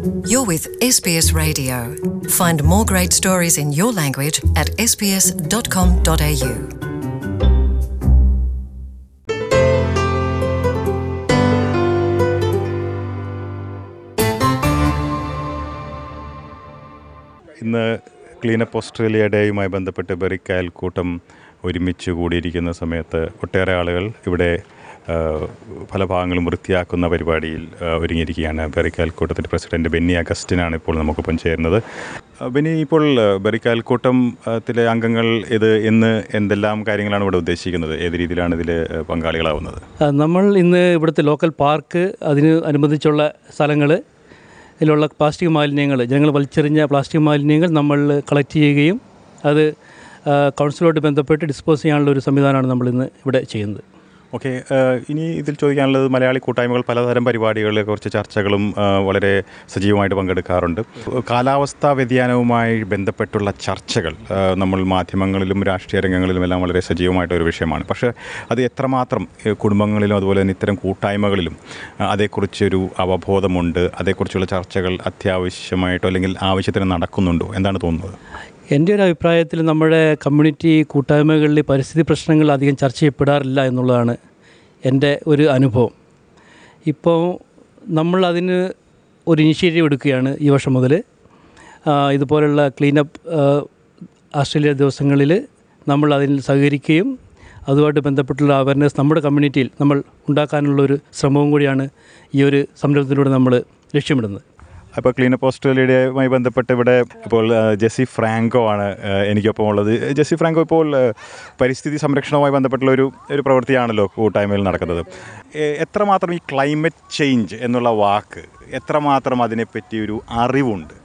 You're with SBS Radio. Find more great stories in your language at sbs.com.au. ഇന്ന് cleanup Australia ഡേയുമായി ബന്ധപ്പെട്ട് ബെറിക് അയൽക്കൂട്ടം ഒരുമിച്ച് കൂടിയിരിക്കുന്ന സമയത്ത് ഒട്ടേറെ ആളുകൾ ഇവിടെ ആ, പല ഭാഗങ്ങളും വൃത്തിയാക്കുന്ന പരിപാടിയിൽ ആ, ഒരുങ്ങിയിരിക്കുകയാണ് ബെറിക് അയൽക്കൂട്ടത്തിൻ്റെ പ്രസിഡന്റ് ബെന്നി അഗസ്റ്റിനാണ് ഇപ്പോൾ നമുക്കൊപ്പം ചേരുന്നത് ആ, ബെന്നി ഇപ്പോൾ ആ, ബെറിക് അയൽക്കൂട്ടത്തിലെ അംഗങ്ങൾ ഇത് ഇന്ന് എന്തെല്ലാം കാര്യങ്ങളാണ് ഇവിടെ ഉദ്ദേശിക്കുന്നത് ഏത് രീതിയിലാണ് ഇതിൽ പങ്കാളികളാവുന്നത് ആ, നമ്മൾ ഇന്ന് ഇവിടുത്തെ ലോക്കൽ പാർക്ക് അതിന് അനുബന്ധിച്ചുള്ള സ്ഥലങ്ങൾ ഇതിലുള്ള പ്ലാസ്റ്റിക് മാലിന്യങ്ങൾ ജനങ്ങൾ വലിച്ചെറിഞ്ഞ പ്ലാസ്റ്റിക് മാലിന്യങ്ങൾ നമ്മൾ കളക്ട് ചെയ്യുകയും അത് ആ, കൗൺസിലോട്ട് ബന്ധപ്പെട്ട് ഡിസ്പോസ് ചെയ്യാനുള്ള ഒരു സംവിധാനമാണ് നമ്മൾ ഇന്ന് ഇവിടെ ചെയ്യുന്നത് ഓക്കെ ഇനി ഇതിൽ ചോദിക്കാനുള്ളത് മലയാളി കൂട്ടായ്മകൾ പലതരം പരിപാടികളിൽ കുറച്ച് ചർച്ചകളും ആ, വളരെ സജീവമായിട്ട് പങ്കെടുക്കാറുണ്ട് കാലാവസ്ഥാ വ്യതിയാനവുമായി ബന്ധപ്പെട്ടുള്ള ചർച്ചകൾ ആ, നമ്മൾ മാധ്യമങ്ങളിലും രാഷ്ട്രീയ രംഗങ്ങളിലും എല്ലാം വളരെ സജീവമായിട്ട് ഒരു വിഷയമാണ് പക്ഷേ അത് എത്രമാത്രം ഏ, കുടുംബങ്ങളിലും അതുപോലെ തന്നെ ഇത്തരം കൂട്ടായ്മകളിലും ആ, അതേക്കുറിച്ചൊരു അവബോധമുണ്ട് അതേക്കുറിച്ചുള്ള ചർച്ചകൾ അത്യാവശ്യമായിട്ടോ അല്ലെങ്കിൽ ആവശ്യത്തിന് നടക്കുന്നുണ്ടോ എന്താണ് തോന്നുന്നത് എൻ്റെ ഒരു അഭിപ്രായത്തിൽ നമ്മുടെ കമ്മ്യൂണിറ്റി കൂട്ടായ്മകളിൽ പരിസ്ഥിതി പ്രശ്നങ്ങൾ അധികം ചർച്ച ചെയ്യപ്പെടാറില്ല എന്നുള്ളതാണ് എൻ്റെ ഒരു അനുഭവം ഇപ്പോൾ നമ്മൾ അതിന് ഒരു ഇനിഷ്യേറ്റീവ് എടുക്കുകയാണ് ഈ വർഷം മുതൽ ഇതുപോലുള്ള ക്ലീനപ്പ് ഓസ്ട്രേലിയ ദിവസങ്ങളിൽ നമ്മൾ അതിൽ സഹകരിക്കുകയും അതുമായിട്ട് ബന്ധപ്പെട്ടുള്ള അവയർനെസ് നമ്മുടെ കമ്മ്യൂണിറ്റിയിൽ നമ്മൾ ഉണ്ടാക്കാനുള്ള ഒരു ശ്രമവും കൂടിയാണ് ഈ ഒരു സംരംഭത്തിലൂടെ നമ്മൾ ലക്ഷ്യമിടുന്നത് അപ്പോൾ ക്ലീനപ്പ് ഓസ്ട്രേലിയയുമായി ബന്ധപ്പെട്ട് ഇവിടെ ഇപ്പോൾ ആ, ജെസ്സി ഫ്രാങ്കോ ആണ് ആ, എനിക്കൊപ്പം ഉള്ളത് ജെസ്സി ഫ്രാങ്കോ ഇപ്പോൾ ആ, പരിസ്ഥിതി സംരക്ഷണവുമായി ബന്ധപ്പെട്ടുള്ള ഒരു ഒരു പ്രവൃത്തിയാണല്ലോ കൂട്ടായ്മയിൽ നടക്കുന്നത് എ- എത്രമാത്രം ഈ ക്ലൈമറ്റ് ചേഞ്ച് എന്നുള്ള വാക്ക് എത്രമാത്രം അതിനെപ്പറ്റി ഒരു അറിവുണ്ട്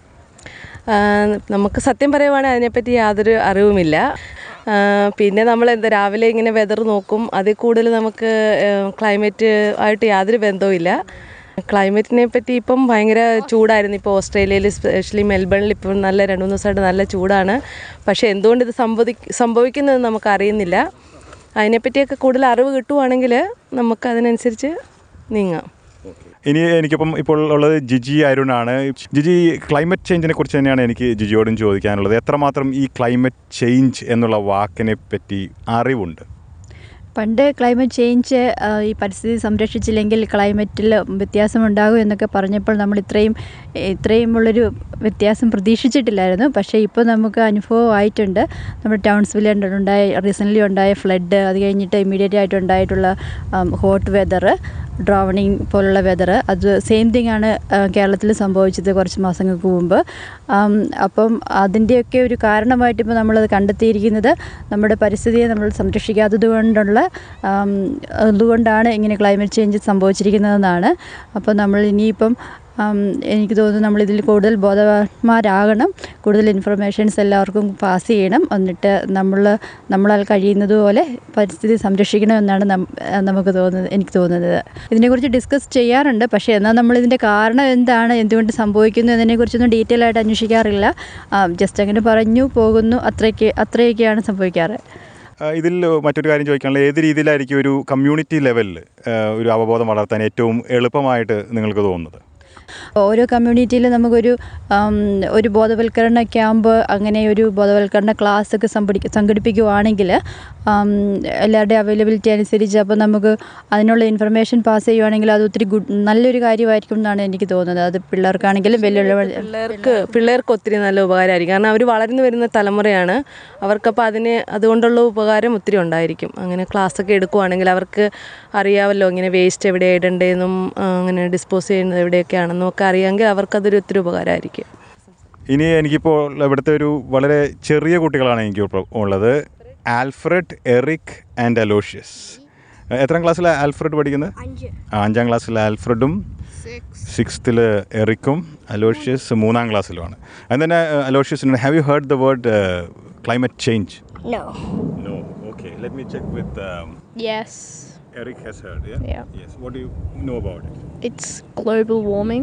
ആ, നമുക്ക് സത്യം പറയുവാണെങ്കിൽ അതിനെപ്പറ്റി യാതൊരു അറിവുമില്ല ആ, പിന്നെ നമ്മൾ എന്താ രാവിലെ ഇങ്ങനെ വെതർ നോക്കും അതിൽ കൂടുതൽ നമുക്ക് ക്ലൈമറ്റ് ആയിട്ട് യാതൊരു ബന്ധവുമില്ല ക്ലൈമറ്റിനെ പറ്റി ഇപ്പം ഭയങ്കര ചൂടായിരുന്നു ഇപ്പോൾ ഓസ്ട്രേലിയയിൽ സ്പെഷ്യലി മെൽബണിൽ ഇപ്പം നല്ല രണ്ട് മൂന്ന് ദിവസമായിട്ട് നല്ല ചൂടാണ് പക്ഷേ എന്തുകൊണ്ട് ഇത് സംഭവി സംഭവിക്കുന്നത് നമുക്ക് അറിയുന്നില്ല അതിനെപ്പറ്റിയൊക്കെ കൂടുതൽ അറിവ് കിട്ടുവാണെങ്കിൽ നമുക്ക് അതിനനുസരിച്ച് നീങ്ങാം ഇനി എനിക്കിപ്പം ഇപ്പോൾ ഉള്ളത് ജിജി അരുണാണ് ജിജി ക്ലൈമറ്റ് ചേഞ്ചിനെ കുറിച്ച് തന്നെയാണ് എനിക്ക് ജിജിയോടും ചോദിക്കാനുള്ളത് എത്രമാത്രം ഈ ക്ലൈമറ്റ് ചേഞ്ച് എന്നുള്ള വാക്കിനെ പറ്റി അറിവുണ്ട് പണ്ട് ക്ലൈമറ്റ് ചേഞ്ച് ആ, ഈ പരിസ്ഥിതി സംരക്ഷിച്ചില്ലെങ്കിൽ ക്ലൈമറ്റിൽ വ്യത്യാസമുണ്ടാകും എന്നൊക്കെ പറഞ്ഞപ്പോൾ നമ്മൾ ഇത്രയും ഇത്രയുമുള്ളൊരു വ്യത്യാസം പ്രതീക്ഷിച്ചിട്ടില്ലായിരുന്നു പക്ഷേ ഇപ്പോൾ നമുക്ക് അനുഭവമായിട്ടുണ്ട് നമ്മുടെ ടൗൺസ്വില്ലിൽ ഉണ്ടായ റീസെൻ്റ്ലി ഉണ്ടായ ഫ്ലഡ് അത് കഴിഞ്ഞിട്ട് ഇമ്മീഡിയറ്റ് ആയിട്ട് ഉണ്ടായിട്ടുള്ള ഹോട്ട് വെതർ ഡ്രോവണിങ് പോലുള്ള വെതർ അത് സെയിം തിങ് ആണ് കേരളത്തിൽ സംഭവിച്ചത് കുറച്ച് മാസങ്ങൾക്ക് മുമ്പ് ആം, അപ്പം അതിൻ്റെയൊക്കെ ഒരു കാരണമായിട്ട് ഇപ്പോൾ നമ്മളത് കണ്ടെത്തിയിരിക്കുന്നത് നമ്മുടെ പരിസ്ഥിതിയെ നമ്മൾ സംരക്ഷിക്കാത്തത് കൊണ്ടുള്ള ആം, അതുകൊണ്ടാണ് ഇങ്ങനെ ക്ലൈമറ്റ് ചേഞ്ച് സംഭവിച്ചിരിക്കുന്നതെന്നാണ് അപ്പോൾ നമ്മൾ ഇനിയിപ്പം ആം, എനിക്ക് തോന്നുന്നു നമ്മളിതിൽ കൂടുതൽ ബോധവാന്മാരാകണം കൂടുതൽ ഇൻഫർമേഷൻസ് എല്ലാവർക്കും പാസ് ചെയ്യണം എന്നിട്ട് നമ്മൾ നമ്മളാൽ കഴിയുന്നത് പോലെ പരിസ്ഥിതി സംരക്ഷിക്കണമെന്നാണ് നം- നമുക്ക് തോന്നുന്നത് എനിക്ക് തോന്നുന്നത് ഇതിനെക്കുറിച്ച് ഡിസ്കസ് ചെയ്യാറുണ്ട് പക്ഷേ എന്നാൽ നമ്മളിതിൻ്റെ കാരണം എന്താണ് എന്തുകൊണ്ട് സംഭവിക്കുന്നു എന്നതിനെക്കുറിച്ചൊന്നും ഡീറ്റെയിൽ ആയിട്ട് അന്വേഷിക്കാറില്ല ജസ്റ്റ് അങ്ങനെ പറഞ്ഞു പോകുന്നു അത്രയ്ക്ക് അത്രയൊക്കെയാണ് സംഭവിക്കാറ് ആ, ഇതിൽ മറ്റൊരു കാര്യം ചോദിക്കാനുള്ളത് ഏത് രീതിയിലായിരിക്കും ഒരു കമ്മ്യൂണിറ്റി ലെവലിൽ ഒരു അവബോധം വളർത്താൻ ഏറ്റവും എളുപ്പമായിട്ട് നിങ്ങൾക്ക് തോന്നുന്നത് ഓരോ കമ്മ്യൂണിറ്റിയിലും നമുക്കൊരു ആം, ഒരു ബോധവൽക്കരണ ക്യാമ്പ് അങ്ങനെ ഒരു ബോധവൽക്കരണ ക്ലാസ് ഒക്കെ സംഘടി സംഘടിപ്പിക്കുവാണെങ്കിൽ ആം, എല്ലാവരുടെയും അവൈലബിലിറ്റി അനുസരിച്ച് അപ്പോൾ നമുക്ക് അതിനുള്ള ഇൻഫർമേഷൻ പാസ് ചെയ്യുവാണെങ്കിൽ അത് ഒത്തിരി ഗുഡ് നല്ലൊരു കാര്യമായിരിക്കും എന്നാണ് എനിക്ക് തോന്നുന്നത് അത് പിള്ളേർക്കാണെങ്കിലും വലിയ പിള്ളേർക്ക് പിള്ളേർക്ക് ഒത്തിരി നല്ല ഉപകാരമായിരിക്കും കാരണം അവർ വളർന്നു വരുന്ന തലമുറയാണ് അവർക്കപ്പോൾ അതിന് അതുകൊണ്ടുള്ള ഉപകാരം ഒത്തിരി ഉണ്ടായിരിക്കും അങ്ങനെ ക്ലാസ്സൊക്കെ എടുക്കുവാണെങ്കിൽ അവർക്ക് അറിയാമല്ലോ ഇങ്ങനെ വേസ്റ്റ് എവിടെ ഇടണ്ടേന്നും ആ, അങ്ങനെ ഡിസ്പോസ് ചെയ്യുന്നത് എവിടെയൊക്കെയാണെന്നും ഒക്കെ അറിയാമെങ്കിൽ അവർക്കതൊരു ഒത്തിരി ഉപകാരമായിരിക്കും ഇനി എനിക്കിപ്പോൾ ഇവിടുത്തെ ഒരു വളരെ ചെറിയ കുട്ടികളാണ് എനിക്ക് ഇപ്പോൾ ഉള്ളത് ആൽഫ്രഡ് എറിക് ആൻഡ് അലോഷ്യസ് എത്രാം ക്ലാസ്സിലാണ് ആൽഫ്രഡ് പഠിക്കുന്നത് ആ, അഞ്ചാം ക്ലാസ്സിൽ ആൽഫ്രഡും സിക്സ്ത്തിൽ എറിക്കും അലോഷ്യസ് മൂന്നാം ക്ലാസ്സിലുമാണ് and then uh, Aloysius have you heard the word climate change No. No okay let me check with Yes. Eric has heard Yeah. Yes what do you know about it It's global warming.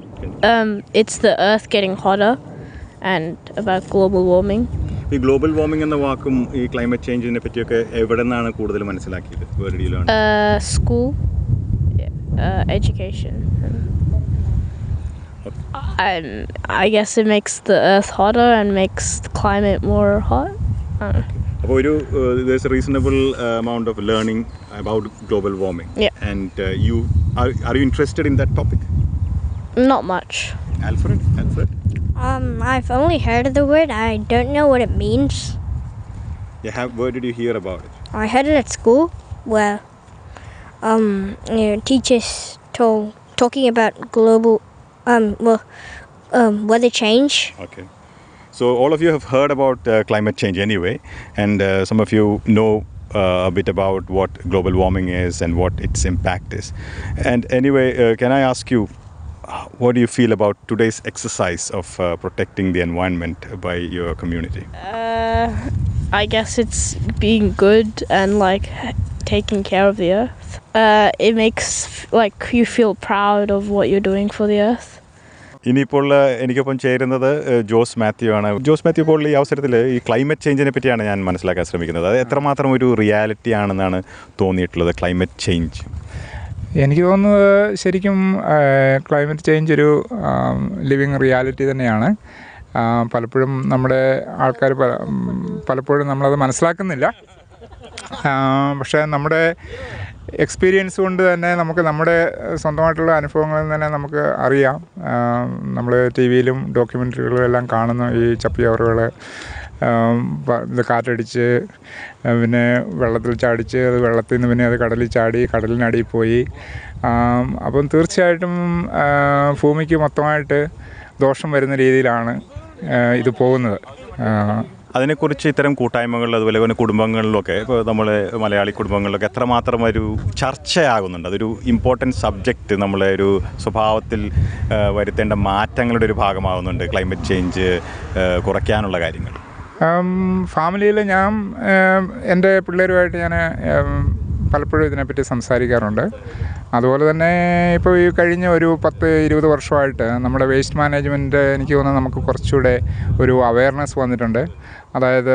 Um, it's the Earth getting hotter, and about global warming. ഈ global warming എന്ന വാക്കും ഈ climate ചേഞ്ചിനെ പറ്റിയൊക്കെ എവിടെ നിന്നാണ് കൂടുതൽ മനസ്സിലാക്കിയത് വേറെ രീതിയിലാണ് Uh, school, uh, education. Um, I guess it makes the earth hotter and makes the climate more hot. I don't know. അപ്പോൾ ഒരു there's a reasonable uh, amount of learning about global warming. Yeah. And uh, you are, are you interested in that topic? Not much. Alfred? Alfred? Um, I've only heard of the word. I don't know what it means. Yeah, have, where did you hear about it? I heard it at school where um, you know, teachers told talking about global um, well, um, weather change. Okay. So all of you have heard about uh, climate change anyway, and uh, some of you know uh, a bit about what global warming is and what its impact is. And anyway, uh, can I ask you, uh, what do you feel about today's exercise of uh, protecting the environment by your community? Uh, I guess it's being good and like taking care of the earth. Uh, it makes like you feel proud of what you're doing for the earth. ഇനിയിപ്പോൾ ആ, എനിക്കൊപ്പം ചേരുന്നത് ആ, ജോസ് മാത്യു ആണ് ജോസ് മാത്യു ഇപ്പോൾ ഈ അവസരത്തിൽ ഈ ക്ലൈമറ്റ് ചേഞ്ചിനെ പറ്റിയാണ് ഞാൻ മനസ്സിലാക്കാൻ ശ്രമിക്കുന്നത് അത് എത്രമാത്രം ഒരു റിയാലിറ്റി ആണെന്നാണ് തോന്നിയിട്ടുള്ളത് ക്ലൈമറ്റ് ചേഞ്ച് എനിക്ക് തോന്നുന്നത് ശരിക്കും ക്ലൈമറ്റ് ചേഞ്ച് ഒരു ലിവിങ് റിയാലിറ്റി തന്നെയാണ് ആ, പലപ്പോഴും നമ്മുടെ ആൾക്കാർ പല ഉം, പലപ്പോഴും നമ്മളത് മനസ്സിലാക്കുന്നില്ല ആ, പക്ഷേ നമ്മുടെ എക്സ്പീരിയൻസ് കൊണ്ട് തന്നെ നമുക്ക് നമ്മുടെ സ്വന്തമായിട്ടുള്ള അനുഭവങ്ങളിൽ നിന്ന് തന്നെ നമുക്ക് അറിയാം നമ്മൾ ടി വിയിലും ഡോക്യുമെൻ്ററികളിലും എല്ലാം കാണുന്നു ഈ ചപ്പിയവറുകൾ ഇത് കാറ്റടിച്ച് ആ, പിന്നെ വെള്ളത്തിൽ ചാടിച്ച് അത് വെള്ളത്തിൽ നിന്ന് പിന്നെ അത് കടലിൽ ചാടി കടലിനടിയിൽ പോയി ആം, അപ്പം തീർച്ചയായിട്ടും ആ, ഭൂമിക്ക് മൊത്തമായിട്ട് ദോഷം വരുന്ന രീതിയിലാണ് ആ, ഇത് പോകുന്നത് ആ, അതിനെക്കുറിച്ച് ഇത്തരം കൂട്ടായ്മകൾ അതുപോലെ തന്നെ കുടുംബങ്ങളിലൊക്കെ ഇപ്പോൾ നമ്മൾ മലയാളി കുടുംബങ്ങളിലൊക്കെ എത്രമാത്രം ഒരു ചർച്ചയാകുന്നുണ്ട് അതൊരു ഇമ്പോർട്ടൻറ്റ് സബ്ജക്റ്റ് നമ്മളെ ഒരു സ്വഭാവത്തിൽ ആ, വരുത്തേണ്ട മാറ്റങ്ങളുടെ ഒരു ഭാഗമാകുന്നുണ്ട് ക്ലൈമറ്റ് ചേഞ്ച് ആ, കുറയ്ക്കാനുള്ള കാര്യങ്ങൾ ഫാമിലിയിൽ ഞാൻ ഏം, എൻ്റെ പിള്ളേരുമായിട്ട് ഞാൻ ഏം, പലപ്പോഴും ഇതിനെപ്പറ്റി സംസാരിക്കാറുണ്ട് അതുപോലെ തന്നെ ഇപ്പോൾ ഈ കഴിഞ്ഞ ഒരു പത്ത് ഇരുപത് വർഷമായിട്ട് നമ്മുടെ വേസ്റ്റ് മാനേജ്മെൻറ്റ് എനിക്ക് തോന്നുന്നു നമുക്ക് കുറച്ചുകൂടെ ഒരു അവയർനെസ് വന്നിട്ടുണ്ട് അതായത്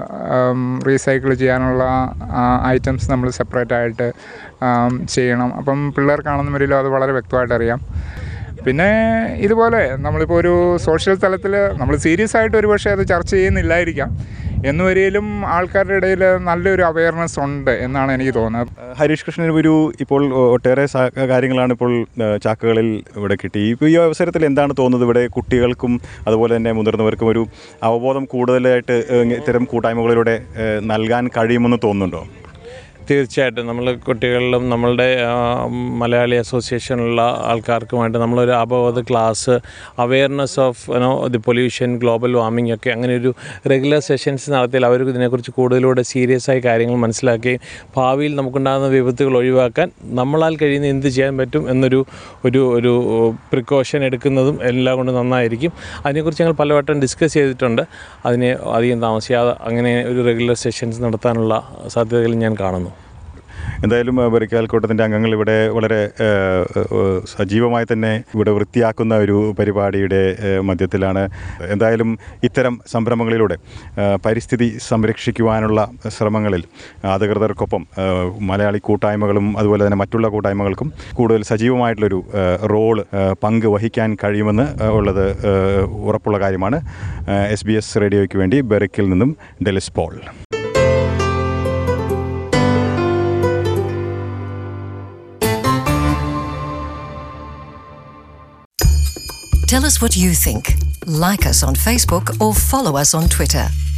റീസൈക്കിൾ ചെയ്യാനുള്ള ഐറ്റംസ് നമ്മൾ സെപ്പറേറ്റ് ആയിട്ട് ആം, ചെയ്യണം അപ്പം പിള്ളേർക്കാണെന്ന് വരില്ല അത് വളരെ വ്യക്തമായിട്ട് അറിയാം പിന്നെ ഇതുപോലെ നമ്മളിപ്പോൾ ഒരു സോഷ്യൽ തലത്തിൽ നമ്മൾ സീരിയസ് ആയിട്ട് ഒരു പക്ഷേ അത് ചർച്ച ചെയ്യുന്നില്ലായിരിക്കാം എന്നുവരെയും ആൾക്കാരുടെ ഇടയിൽ നല്ലൊരു അവയർനെസ് ഉണ്ട് എന്നാണ് എനിക്ക് തോന്നുന്നത് ഹരീഷ് കൃഷ്ണൻ ഒരു ഇപ്പോൾ ഒട്ടേറെ സാ- കാര്യങ്ങളാണ് ഇപ്പോൾ ആ, ചാക്കുകളിൽ ഇവിടെ കിട്ടി ഇപ്പോൾ ഈ അവസരത്തിൽ എന്താണ് തോന്നുന്നത് ഇവിടെ കുട്ടികൾക്കും അതുപോലെ തന്നെ മുതിർന്നവർക്കും ഒരു അവബോധം കൂടുതലായിട്ട് ഏ, ഇത്തരം കൂട്ടായ്മകളിലൂടെ ഏ, നൽകാൻ കഴിയുമെന്ന് തോന്നുന്നുണ്ടോ തീർച്ചയായിട്ടും നമ്മൾ കുട്ടികളിലും നമ്മളുടെ ആ, മലയാളി അസോസിയേഷനിലുള്ള ആൾക്കാർക്കുമായിട്ട് നമ്മളൊരു അബോധ class awareness of you know the pollution global warming ഒക്കെ അങ്ങനെ ഒരു റെഗുലർ സെഷൻസ് നടത്തിയാൽ അവർക്ക് ഇതിനെക്കുറിച്ച് കൂടുതലൂടെ സീരിയസ് ആയി കാര്യങ്ങൾ മനസ്സിലാക്കുകയും ഭാവിയിൽ നമുക്കുണ്ടാകുന്ന വിപത്തുകൾ ഒഴിവാക്കാൻ നമ്മളാൽ കഴിയുന്ന എന്ത് ചെയ്യാൻ പറ്റും എന്നൊരു ഒരു ഒരു പ്രിക്കോഷൻ എടുക്കുന്നതും എല്ലാം കൊണ്ട് നന്നായിരിക്കും അതിനെക്കുറിച്ച് ഞങ്ങൾ പലവട്ടം ഡിസ്കസ് ചെയ്തിട്ടുണ്ട് അതിനെ അധികം താമസിയാതെ അങ്ങനെ ഒരു റെഗുലർ സെഷൻസ് നടത്താനുള്ള സാധ്യതകൾ ഞാൻ കാണുന്നു എന്തായാലും ആ, ബറിക്കാൽ കൂട്ടത്തിൻ്റെ അംഗങ്ങൾ ഇവിടെ വളരെ ആ, ആ, സജീവമായി തന്നെ ഇവിടെ വൃത്തിയാക്കുന്ന ഒരു പരിപാടിയുടെ ആ, മധ്യത്തിലാണ് എന്തായാലും ഇത്തരം സംരംഭങ്ങളിലൂടെ ആ, പരിസ്ഥിതി സംരക്ഷിക്കുവാനുള്ള ശ്രമങ്ങളിൽ അധികൃതർക്കൊപ്പം ആ, മലയാളി കൂട്ടായ്മകളും അതുപോലെ തന്നെ മറ്റുള്ള കൂട്ടായ്മകൾക്കും കൂടുതൽ സജീവമായിട്ടുള്ളൊരു ആ, റോള് ആ, പങ്ക് വഹിക്കാൻ കഴിയുമെന്ന് ആ, ഉള്ളത് ആ, ഉറപ്പുള്ള കാര്യമാണ് എസ് ബി എസ് റേഡിയോയ്ക്ക് വേണ്ടി ബെറിക്കിൽ നിന്നും ഡെലിസ് Paul Tell us what you think. Like us on Facebook or follow us on Twitter.